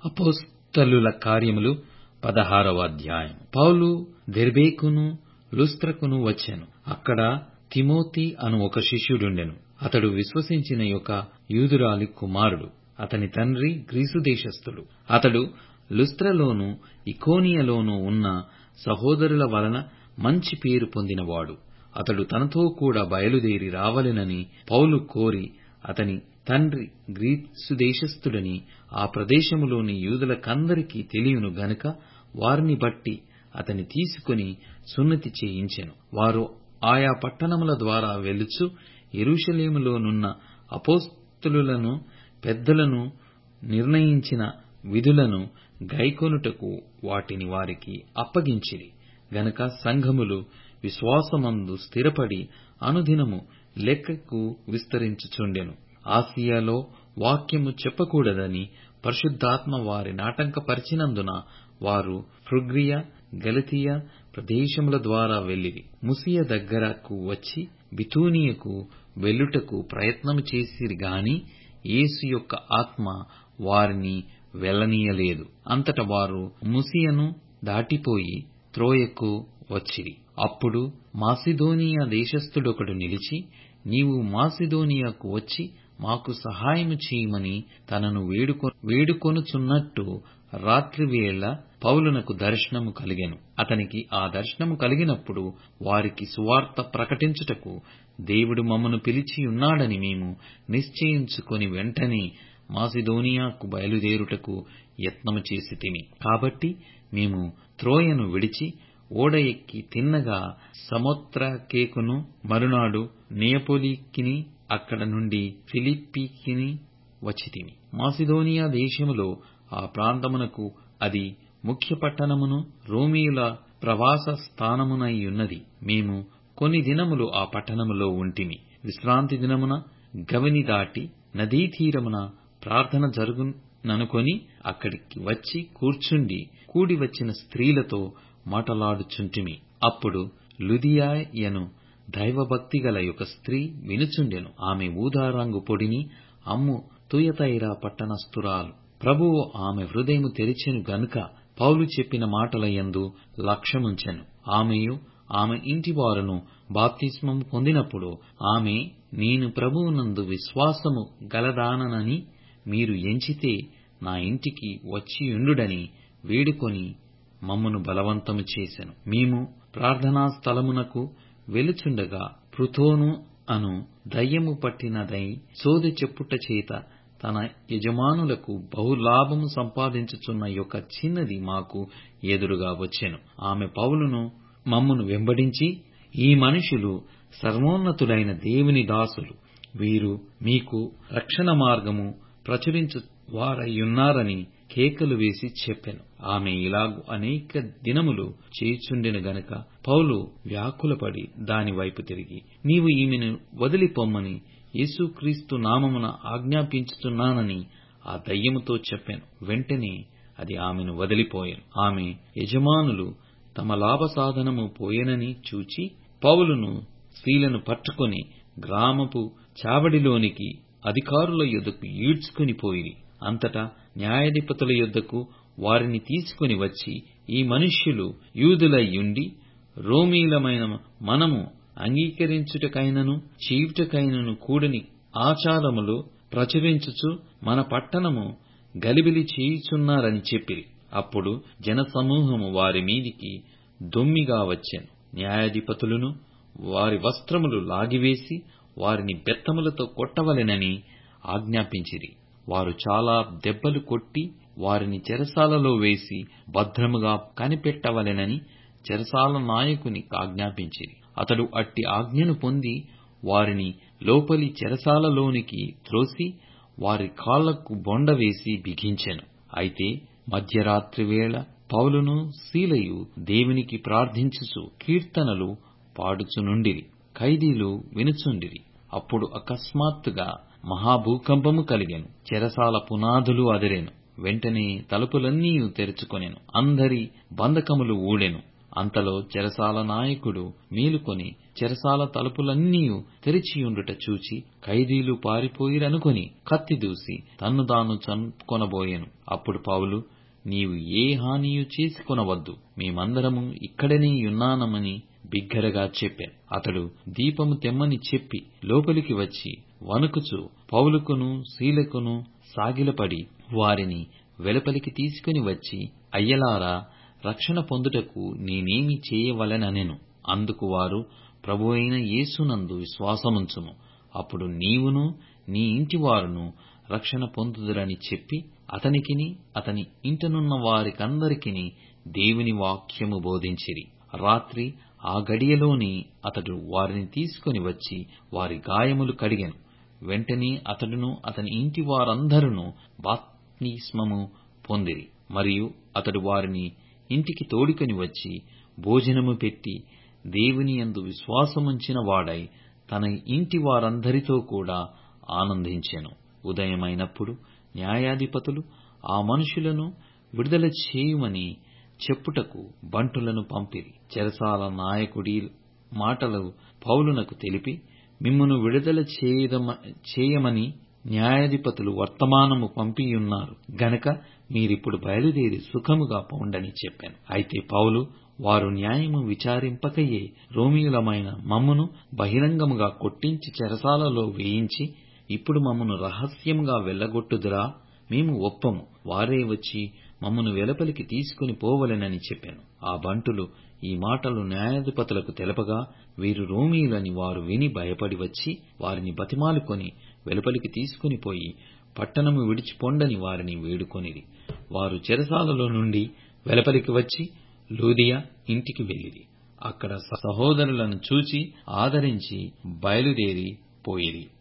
అపోస్తలుల కార్యములు పదహారవ అధ్యాయం పౌలు దెర్బేకును లుస్త్రకును వచ్చెను అక్కడ తిమోతి అను ఒక శిష్యుడుండెను అతడు విశ్వసించిన యొక్క యూదురాలి కుమారుడు అతని తండ్రి గ్రీసు దేశస్థుడు అతడు లుస్త్రలోను ఇకోనియలోను ఉన్న సహోదరుల వలన మంచి పేరు పొందినవాడు అతడు తనతో కూడా బయలుదేరి రావలెనని పౌలు కోరి అతని తండ్రి గ్రీసు దేశస్థుడని ఆ ప్రదేశములోని యూదులకందరికీ తెలియును గనుక వారిని బట్టి అతని తీసుకుని సున్నతి చేయించెను వారు ఆయా పట్టణముల ద్వారా వెలుచు యెరూషలేములోనున్న అపోస్తలులను పెద్దలను నిర్ణయించిన విధులను గైకొనుటకు వాటిని వారికి అప్పగించిరి గనక సంఘములు విశ్వాసమందు స్థిరపడి అనుదినము లెక్కకు విస్తరించుచుండెను ఆసియాలో వాక్యము చెప్పకూడదని పరిశుద్ధాత్మ వారినాటంకపరిచినందున వారు ఫ్రుగ్రియ గలతీయ ప్రదేశముల ద్వారా వెళ్ళిరి ముసియ దగ్గరకు వచ్చి బితూనియకు వెళ్ళుటకు ప్రయత్నము చేసిరి గాని యేసు యొక్క ఆత్మ వారిని వెళ్ళనీయలేదు అంతట వారు ముసియను దాటిపోయి త్రోయకు వచ్చిరి అప్పుడు మాసిదోనియ దేశస్థుడొకడు నిలిచి నీవు మాసిదోనియాకు వచ్చి మాకు సహాయము చేయమని తనను వేడుకొనుచున్నట్టు రాత్రివేళ పౌలునకు దర్శనము కలిగెను అతనికి ఆ దర్శనము కలిగినప్పుడు వారికి సువార్త ప్రకటించుటకు దేవుడు మమ్మను పిలిచియున్నాడని మేము నిశ్చయించుకొని వెంటనే మాసిదోనియాకు బయలుదేరుటకు యత్నము చేసితిమి కాబట్టి మేము త్రోయను విడిచి ఓడ ఎక్కి తిన్నగా సమొత్రకేకును మరునాడు నియపొలికిని అక్కడ నుండి ఫిలిప్పీకిని వచ్చితిమి మాసిదోనియా దేశములో ఆ ప్రాంతమునకు అది ముఖ్య పట్టణమును రోమీయుల ప్రవాస స్థానమునయ్యున్నది మేము కొన్ని దినములు ఆ పట్టణములో ఉంటిమి విశ్రాంతి దినమున గవిని దాటి నదీ తీరమున ప్రార్థన జరుగుననుకొని అక్కడికి వచ్చి కూర్చుండి కూడి వచ్చిన స్త్రీలతో మాటలాడుచుంటిమి అప్పుడు లుదియాయను దైవభక్తి గల ఒక స్త్రీ వినుచుండెను ఆమె ఊదారంగు పొడిని అమ్ము తుయతైరా పట్టణస్థురాలు ప్రభువు ఆమె హృదయము తెరిచెను గనుక పౌలు చెప్పిన మాటల యందు లక్ష్యముంచెను ఆమెయు ఆమె ఇంటివారును బాప్తిస్మము పొందినప్పుడు ఆమె నేను ప్రభువునందు విశ్వాసము గలదానని మీరు ఎంచితే నా ఇంటికి వచ్చియుండుడని వేడుకొని మమ్మను బలవంతము చేసెను మేము ప్రార్థనా స్థలమునకు వెలుచుండగా పృథోను అను దయ్యము పట్టినదై సోదె చెప్పుట చేత తన యజమానులకు బహులాభము సంపాదించుచున్న యొక్క చిన్నది మాకు ఎదురుగా వచ్చెను ఆమె పౌలును మమ్మును వెంబడించి ఈ మనుషులు సర్వోన్నతుడైన దేవుని దాసులు వీరు మీకు రక్షణ మార్గము ప్రచురించు వారయ్యున్నారని కేకలు వేసి చెప్పెను ఆమె ఇలాగు అనేక దినములు చేయుచుండెను గనక పౌలు వ్యాకులపడి దాని వైపు తిరిగి నీవు ఈమెను వదిలిపొమ్మని యేసుక్రీస్తు నామమున ఆజ్ఞాపించుచున్నానని ఆ దయ్యముతో చెప్పాను వెంటనే అది ఆమెను వదిలిపోయాను ఆమె యజమానులు తమ లాభ సాధనము పోయెనని చూచి పౌలును స్త్రీలను పట్టుకొని గ్రామపు చావడిలోనికి అధికారుల యొద్దకు ఈడ్చుకుని పోయిరి అంతటా న్యాయాధిపతుల యొద్దకు వారిని తీసుకుని వచ్చి ఈ మనుష్యులు యూదులయ్యుండి రోమీలమైన మనము అంగీకరించుటకైనను చేయుటకైనను కూడని ఆచారములు ప్రచురించుచు మన పట్టణము గలిబిలి చేయుచున్నారని చెప్పిరి అప్పుడు జనసమూహము వారి మీదికి దొమ్మిగా వచ్చెను న్యాయాధిపతులను వారి వస్త్రములు లాగివేసి వారిని బెత్తములతో కొట్టవలెనని ఆజ్ఞాపించిరి వారు చాలా దెబ్బలు కొట్టి వారిని చెరసాలలో వేసి భద్రముగా కనిపెట్టవలెనని చెరసాల నాయకునికి ఆజ్ఞాపించిరి అతడు అట్టి ఆజ్ఞను పొంది వారిని లోపలి చెరసాలలోనికి త్రోసి వారి కాళ్లకు బొండ వేసి బిగించెను అయితే మధ్యరాత్రి వేళ పౌలును శీలయు దేవునికి ప్రార్థించుచు కీర్తనలు పాడుచునుండిరి ఖైదీలు వినుచుండిరి అప్పుడు అకస్మాత్తుగా మహాభూకంపము కలిగెను చెరసాల పునాదులు అదిరెను వెంటనే తలుపులన్నీ తెరుచుకొనెను అందరి బంధకములు ఊడెను అంతలో చెరసాల నాయకుడు మేలుకొని చెరసాల తలుపులన్నీయు తెరిచియుండుట చూచి ఖైదీలు పారిపోయిరనుకొని కత్తి దూసి తన్ను తాను చంపుకొనబోయెను అప్పుడు పౌలు నీవు ఏ హానియు చేసుకొనవద్దు మేమందరము ఇక్కడనే యున్నామని బిగ్గరగా చెప్పాను అతడు దీపము తెమ్మని చెప్పి లోపలికి వచ్చి వణుకుచు పౌలుకును శీలకును సాగిలపడి వారిని వెలుపలికి తీసుకుని వచ్చి అయ్యలారా రక్షణ పొందుటకు నేనేమి చేయవలెననెను అందుకు వారు ప్రభువైన యేసునందు విశ్వాసముంచుము అప్పుడు నీవును నీ ఇంటివారును రక్షణ పొందుదురని చెప్పి అతనికిని అతని ఇంటనున్న వారికందరికిని దేవుని వాక్యము బోధించిరి రాత్రి ఆ గడియలోనే అతడు వారిని తీసుకొని వచ్చి వారి గాయములు కడిగెను వెంటనే అతడును అతని ఇంటి వారందరును బాప్తిస్మము పొందిరి మరియు అతడు వారిని ఇంటికి తోడుకొని వచ్చి భోజనము పెట్టి దేవుని యందు విశ్వాసముంచిన వాడై తన ఇంటి వారందరితో కూడా ఆనందించెను ఉదయమైనప్పుడు న్యాయాధిపతులు ఆ మనుషులను విడుదల చేయుమని చెప్పుటకు బంటులను పంపిరి చెరసాల నాయకుడి మాటలు పౌలునకు తెలిపి మిమ్మును విడుదల చేయమని న్యాయాధిపతులు వర్తమానము పంపియున్నారు గనక మీరిప్పుడు బయలుదేరి సుఖముగా పొండని చెప్పాను అయితే పౌలు వారు న్యాయము విచారింపకయే రోమియులమైన మమ్మును బహిరంగముగా కొట్టించి చెరసాలలో వేయించి ఇప్పుడు మమ్మను రహస్యముగా వెళ్ళగొట్టుదురా మేము ఒప్పము వారే వచ్చి మమ్మను వెలుపలికి తీసుకుని పోవలెనని చెప్పాను ఆ బంటులు ఈ మాటలు న్యాయాధిపతులకు తెలపగా వీరు రోమీయులని వారు విని భయపడి వచ్చి వారిని బతిమాలుకొని వెలుపలికి తీసుకుని పోయి పట్టణము విడిచిపొండని వారిని వేడుకొనిరి వారు చెరసాలలో నుండి వెలుపలికి వచ్చి లూదియ ఇంటికి వెళ్ళిరి అక్కడ సహోదరులను చూచి ఆదరించి బయలుదేరి పోయిరి